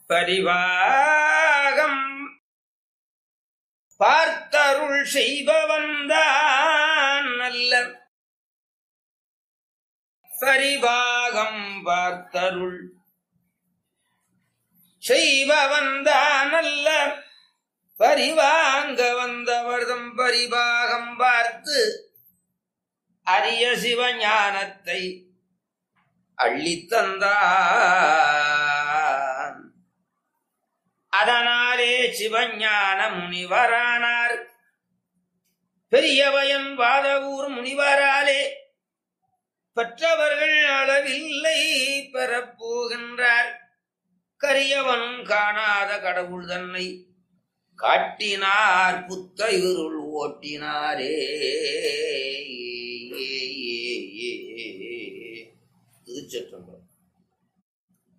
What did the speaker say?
பரிவாகம் பார்த்தருள் செய்பவன்தான் நல்ல பரிவாகம் பார்த்தருள் செய்பவன்தான் நல்ல பரிவாங்க வந்தவர்தம் பரிபாகம் பார்த்து அரிய சிவஞானத்தை அள்ளித்தந்தான் அதனாலே சிவஞான முனிவரானார் பெரியவயன் வாதவூர் முனிவராலே பெற்றவர்கள் அளவில்லை பெறப்போகின்றார் கரியவனும் காணாத கடவுள் தன்னை காட்டினார் புத்த இருள் ஓட்டினாரே திருச்சற்றம்பலம்